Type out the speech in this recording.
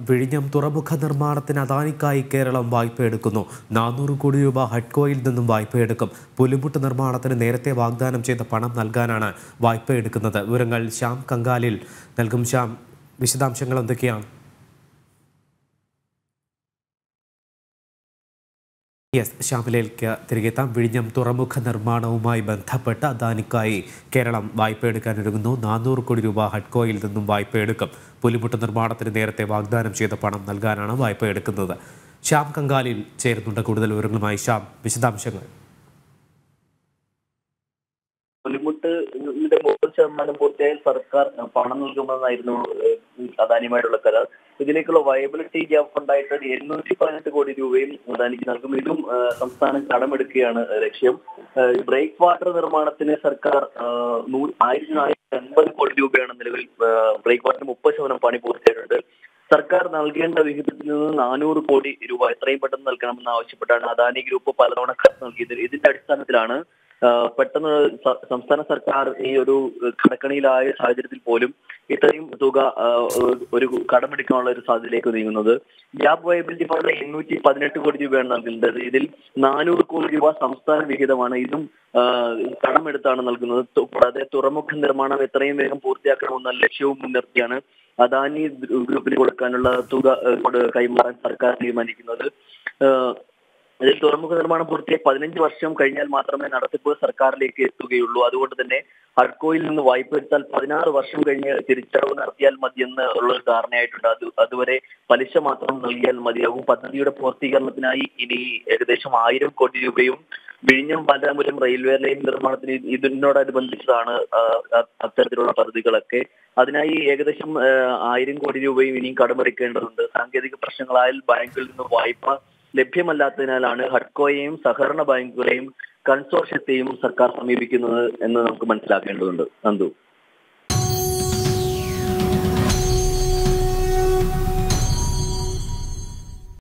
വിഴിഞ്ഞം തുറമുഖ നിർമ്മാണത്തിന് അദാനിക്കായി കേരളം വായ്പയെടുക്കുന്നു നാനൂറ് കോടി രൂപ ഹഡ്കോയിൽ നിന്നും വായ്പയെടുക്കും പുലിമുട്ട് നിർമ്മാണത്തിന് നേരത്തെ വാഗ്ദാനം ചെയ്ത പണം നൽകാനാണ് വായ്പയെടുക്കുന്നത് വിവരങ്ങൾ ശ്യാം കങ്കാലിൽ നൽകും ശ്യാം വിശദാംശങ്ങൾ എന്തൊക്കെയാണ് യെസ് ശ്യാമിലേക്ക് തിരികെ എത്താം വിഴിഞ്ഞം തുറമുഖ നിർമ്മാണവുമായി ബന്ധപ്പെട്ട് അദാനിക്കായി കേരളം വായ്പയെടുക്കാനൊരുങ്ങുന്നു നാനൂറ് കോടി രൂപ ഹഡ്കോയിൽ നിന്നും വായ്പയെടുക്കും പുലിമുട്ട് നിർമ്മാണത്തിന് നേരത്തെ വാഗ്ദാനം ചെയ്ത പണം നൽകാനാണ് വായ്പ എടുക്കുന്നത് ശ്യാം കങ്കാലിൽ ചേരുന്നുണ്ട് കൂടുതൽ വിവരങ്ങളുമായി ശ്യാം വിശദാംശങ്ങൾ പുലിമുട്ട് ഇതിന്റെ മുപ്പത് ശതമാനം പൂർത്തിയായാൽ സർക്കാർ പണം നൽകുമെന്നായിരുന്നു ഏഹ്, അദാനിയുമായിട്ടുള്ള കരാർ ഇതിലേക്കുള്ള വയബിലിറ്റി ഗ്യാപ്പ് ഫണ്ടായിട്ട് എണ്ണൂറ്റി പതിനെട്ട് കോടി രൂപയും അദാനിക്ക് നൽകും ഇതും ഏഹ്, സംസ്ഥാനം കടമെടുക്കുകയാണ് ലക്ഷ്യം ഏഹ്, ബ്രേക്ക് വാട്ടർ നിർമ്മാണത്തിന് സർക്കാർ ഏഹ്, നൂ- ആയിരത്തി നാനൂറ്റി അൻപത് കോടി രൂപയാണ് നിലവിൽ ഏഹ്, ബ്രേക്ക് വാട്ടറിന് മുപ്പത് ശതമാനം പണി പൂർത്തിയായിട്ടുണ്ട് സർക്കാർ നൽകേണ്ട വിഹിതത്തിൽ നിന്ന് നാനൂറ് കോടി രൂപ എത്രയും പെട്ടെന്ന് നൽകണമെന്ന് ആവശ്യപ്പെട്ടാണ് അദാനി ഗ്രൂപ്പ് പലതവണ കത്ത് നൽകിയത് ഇതിന്റെ അടിസ്ഥാനത്തിലാണ് ആ, പെട്ടെന്ന് സ- സംസ്ഥാന സർക്കാർ ഈ ഒരു കടക്കണിയിലായ സാഹചര്യത്തിൽ പോലും ഇത്രയും തുക ആ, ഒരു കടമെടുക്കാനുള്ള ഒരു സാധ്യതയിലേക്ക് നീങ്ങുന്നത് ഗ്യാപ് വയബിലിറ്റി ഫണ്ട് എണ്ണൂറ്റി പതിനെട്ട് കോടി രൂപയാണ് നൽകുന്നത് ഇതിൽ നാനൂറ് കോടി രൂപ സംസ്ഥാന വിഹിതമാണ് ഇതും ആ, കടമെടുത്താണ് നൽകുന്നത് തു- കൂടാതെ തുറമുഖ നിർമ്മാണം എത്രയും വേഗം പൂർത്തിയാക്കണമെന്ന ലക്ഷ്യവും മുൻനിർത്തിയാണ് അദാനി ഗ്രൂപ്പിന് കൊടുക്കാനുള്ള തുക ആ, കൊടു- കൈമാറാൻ സർക്കാർ തീരുമാനിക്കുന്നത് ആ, ഇതിൽ തുറമുഖ നിർമ്മാണം പൂർത്തിയായി പതിനഞ്ച് വർഷം കഴിഞ്ഞാൽ മാത്രമേ നടത്തിപ്പ് സർക്കാരിലേക്ക് എത്തുകയുള്ളൂ അതുകൊണ്ട് തന്നെ ഹഡ്കോയിൽ നിന്ന് വായ്പ എടുത്താൽ പതിനാറ് വർഷം കഴിഞ്ഞ് തിരിച്ചടവ് നടത്തിയാൽ മതി എന്ന് ഉള്ള ഒരു ധാരണയായിട്ടുണ്ട് അത് അതുവരെ പലിശ മാത്രം നൽകിയാൽ മതിയാകും പദ്ധതിയുടെ പൂർത്തീകരണത്തിനായി ഇനി ഏകദേശം ആയിരം കോടി രൂപയും വിഴിഞ്ഞം ബാലാപുരം റെയിൽവേ ലൈൻ നിർമ്മാണത്തിന് ഇത് ഇതിനോടനുബന്ധിച്ചതാണ് ആ, അ- അത്തരത്തിലുള്ള പദ്ധതികളൊക്കെ അതിനായി ഏകദേശം ആ, ആയിരം കോടി രൂപയും ഇനിയും കടമെടുക്കേണ്ടതുണ്ട് സാങ്കേതിക പ്രശ്നങ്ങളായാൽ ബാങ്കുകളിൽ നിന്ന് വായ്പ ലഭ്യമല്ലാത്തതിനാലാണ് ഹഡ്കോയെയും സഹകരണ ബാങ്കുകളെയും കൺസോർഷ്യത്തെയും സർക്കാർ സമീപിക്കുന്നത് എന്ന് നമുക്ക് മനസ്സിലാക്കേണ്ടതുണ്ട് നന്ദു